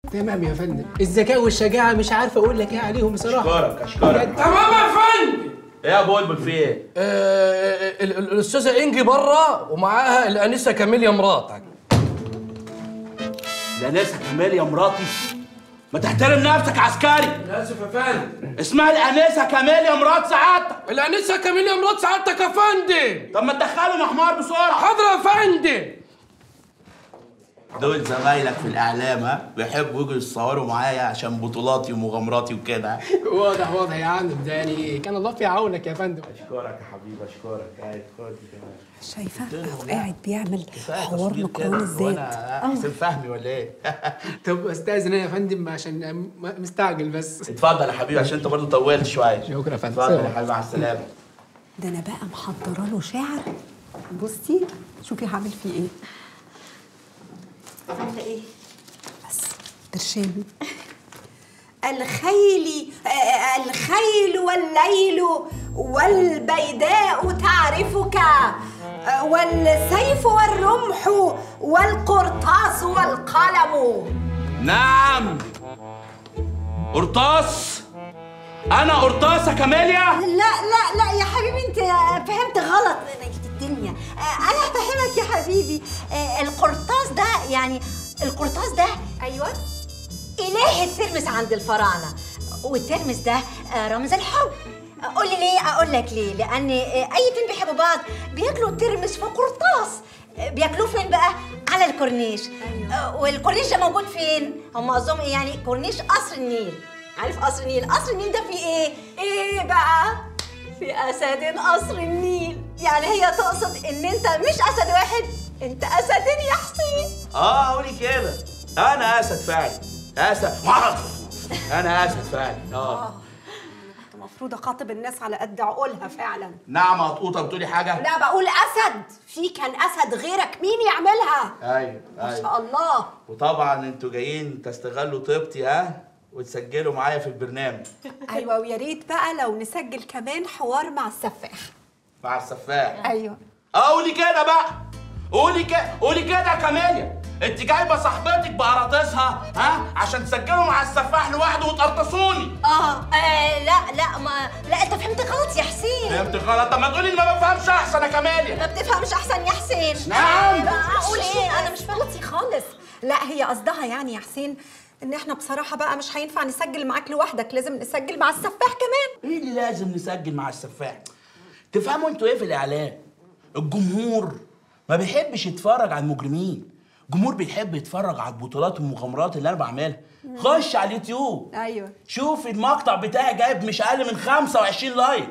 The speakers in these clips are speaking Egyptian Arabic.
تمام يا فندم الذكاء والشجاعه مش عارف اقول لك ايه عليهم بصراحه اشكرك اشكرك تمام يا فندم ايه يا بلبل في ايه؟ آه، ال- ال- الاستاذه انجي بره ومعاها الانسه كاميليا مراتك الانسه كمال يا مراتي ما تحترم نفسك عسكري اسف يا فندم اسمها الانسه كمال يا مرات سعادتك الانسه كاميليا مرات سعادتك يا فندم طب ما تدخلهم يا حمار بسرعه حاضر يا فندم دول زمايلك في الاعلام ها بيحبوا يجوا يتصوروا معايا عشان بطولاتي ومغامراتي وكده واضح واضح يا عم ده يعني كان الله في عونك يا فندم اشكرك يا حبيبي اشكرك هاي خد كمان شايفه اهو قاعد بيعمل حوار مقرون الذات وانا احسن فهمي ولا ايه؟ طب استاذن انا يا فندم عشان م- مستعجل بس اتفضل يا حبيبي عشان انت برضه طولت شويه شكرا يا فندم اتفضل يا حبيبي مع السلامه ده انا بقى محضره له شعر بصي شوفي هعمل فيه ايه عامله ايه بس ترشمي الخيل آه، الخيل والليل والبيداء تعرفك آه، والسيف والرمح والقرطاس والقلم نعم قرطاس انا قرطاس يا كاميليا لا لا لا يا حبيبي انت فهمت غلط الدنيا آه، انا هفهمك يا حبيبي آه، القرطاس ده يعني القرطاس ده ايوه اله الترمس عند الفراعنه والترمس ده آه، رمز الحب قول لي ليه اقول لك ليه لان آه، اي اتنين بيحبوا بعض بياكلوا الترمس في قرطاس آه، بياكلوه فين بقى على الكورنيش أيوة. والكورنيش ده موجود فين هم قصدهم ايه يعني كورنيش قصر النيل عارف قصر النيل قصر النيل ده فيه ايه ايه بقى في اسد قصر النيل يعني هي تقصد ان انت مش اسد واحد انت اسدين يا حسين اه قولي كده انا اسد فعلا اسد انا اسد فعلا اه المفروض اخاطب الناس على قد عقولها فعلا نعم مقطوطه بتقولي حاجه لا بقول اسد في كان اسد غيرك مين يعملها ايوه ما ايوه شاء الله وطبعا انتوا جايين تستغلوا طيبتي ها وتسجلوا معايا في البرنامج ايوه ويا ريت بقى لو نسجل كمان حوار مع السفاح مع السفاح ايوه اه قولي كده بقى قولي كده قولي كده يا كاميليا انت جايبه صاحبتك بقراطيسها ها عشان تسجلوا مع السفاح لوحده وتقرطسوني آه, اه لا لا ما لا انت فهمت غلط يا حسين فهمت غلط طب ما تقولي اني ما بفهمش احسن يا كاميليا ما بتفهمش احسن يا حسين نعم. بقى اقول ايه انا مش فاهمتي خالص لا هي قصدها يعني يا حسين ان احنا بصراحه بقى مش هينفع نسجل معاك لوحدك لازم نسجل مع السفاح كمان ايه اللي لازم نسجل مع السفاح تفهموا انتوا ايه في الاعلام الجمهور ما بيحبش يتفرج على المجرمين الجمهور بيحب يتفرج على البطولات والمغامرات اللي انا بعملها خش على اليوتيوب ايوه شوف المقطع بتاعي جايب مش اقل من 25 لايك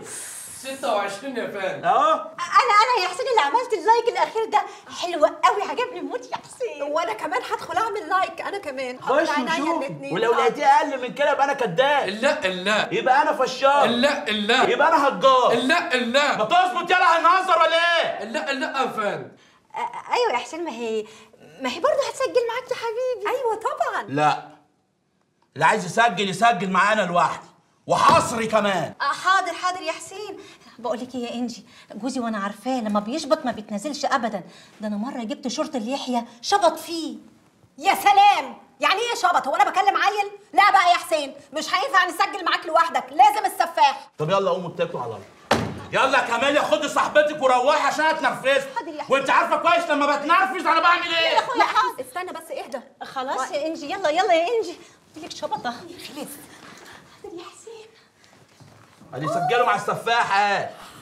26 يا فندم اه انا انا يا حسين اللي عملت اللايك الاخير ده حلو قوي عجبني موت يا حسين وانا كمان هدخل اعمل لايك انا كمان خش عينيا وشوف الاتنين. ولو لقيتيه اقل من كده يبقى انا كذاب لا لا يبقى انا فشار لا لا يبقى انا هجار لا ما لا تظبط يلا هنهزر ولا ايه لا لا يا فندم آه، ايوه يا حسين ما هي ما هي برضه هتسجل معاك يا حبيبي ايوه طبعا لا اللي عايز يسجل يسجل معانا لوحدي وحصري كمان آه، حاضر حاضر يا حسين بقول لك ايه يا انجي جوزي وانا عارفاه لما بيشبط ما بيتنازلش ابدا ده انا مره جبت شورت اليحيى شبط فيه يا سلام يعني ايه شبط هو انا بكلم عيل لا بقى يا حسين مش هينفع نسجل معاك لوحدك لازم السفاح طب يلا قوموا اتكلوا على الله يلا يا كماليا خدي صاحبتك وروحي عشان اتنرفزت حاضر يا وانت عارفه كويس لما بتنرفز انا بعمل ايه لا حاضر استنى بس اهدى خلاص يا انجي يلا يلا يا انجي قلت لك شبطه خلص حاضر يا حسين هنسجلوا مع السفاح ها